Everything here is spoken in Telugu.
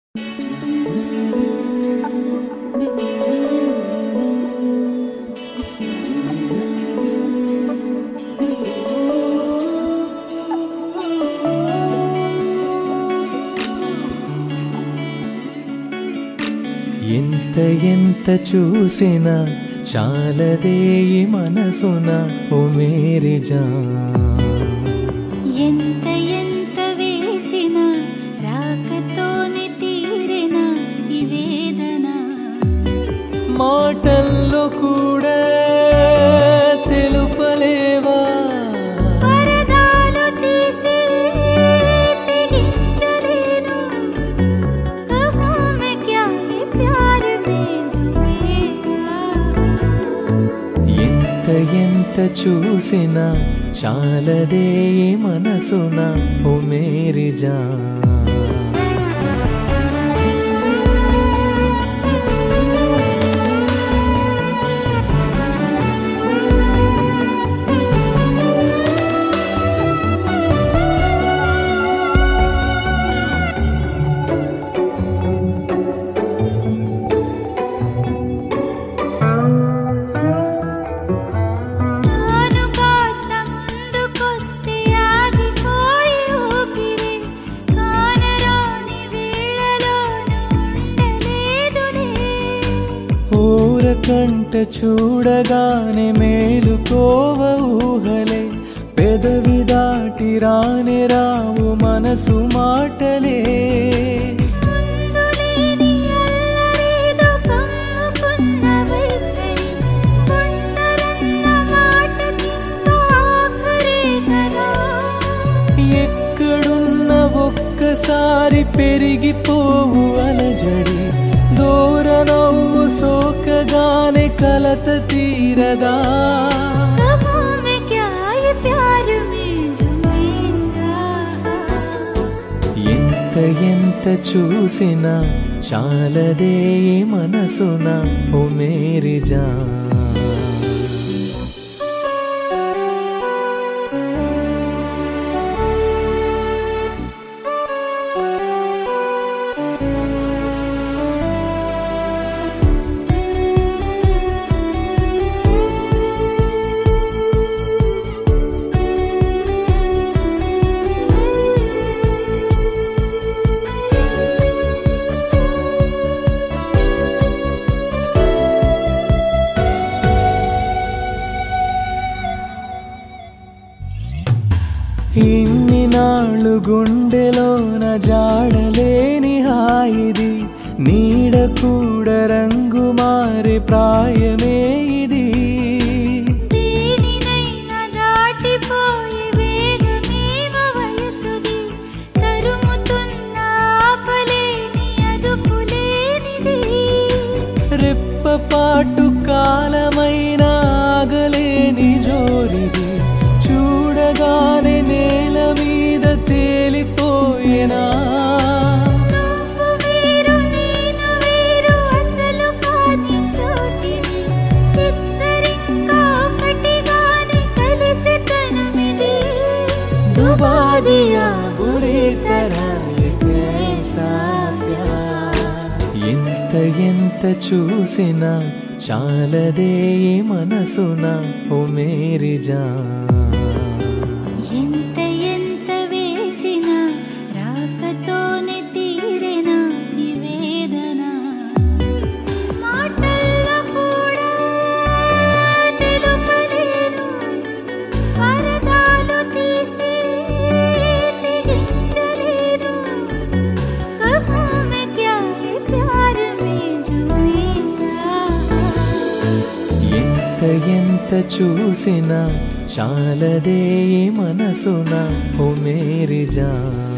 ఎంత ఎంత చూసినా చాలదే ఈ మనసున ఓ మేరీ జాన్ ఎంత ఎంత వేచినా రాకతోనే తీరిన ఈ వేదన మాటల్లో కూడా తెలుపలేవా పరదాలు తీసి తెగించలేను కహూ మే క్యా హై ప్యార్ మే జో మేరా ఎంత ఎంత చూసినా చాలదే ఈ మనసున ఓ మేరీ జాన్ తాను కాస్త ముందుకొస్తే ఆగిపోయి ఊపిరి కానరాని వేళలోనూ ఉండలేదులే ఊరకంట చూడగానే మేలుకోవ ఊహలే పెదవి దాటి రాని రావు మనసు మాటలే ముందులేని అల్లరేదో కమ్ముకున్న వైఖరి ఒంటరన్న మాటకింకా ఆఖరే కదా ఎక్కడున్న ఒక్కసారి పెరిగిపోవు అలజడి దూర నవ్వు సోకగానే కలత తీరదా कहो मैं क्या ये प्यार में झूमेगा ఎంత ఎంత చూసినా చాలదే ఈ మనసున ఓ మేరీ జాన్ ఇన్ని నాళ్ళు గుండెలోన జాడలేని హాయిది నీడ కూడా రంగు మారే ప్రాయమే ఇది దేనినైనా దాటిపోయి వేగమేమ వయసుది తరుముతున్న ఆపలేని అదుపులేనిది రెప్పపాటు కాలమైన ఆగలేని జోరిది చూడగానే నేల మీద తేలిపోయేనా నువ్వు వేరు నేను వేరు అసలు కాని చోటిది ఇద్దరింకా ఒకటిగానే కలిసి తనమిది डुबा दिया बुरी तरह ये कैसा प्यार ఎంత ఎంత చూసినా చాలదే ఈ మనసున ఓ మేరీ జాన్ ఎంత ఎంత వేచినా రాకతోనే తీరెనా ఈ వేదన మాటల్లో కూడా తెలుపలేను పరదాలు తీసి తెగించలేను కహూ మే క్యా హై ప్యార్ మే జూమేరా ఎంత ఎంత చూసినా చాలదే ఈ మనసున ఓ మేరీ జాన్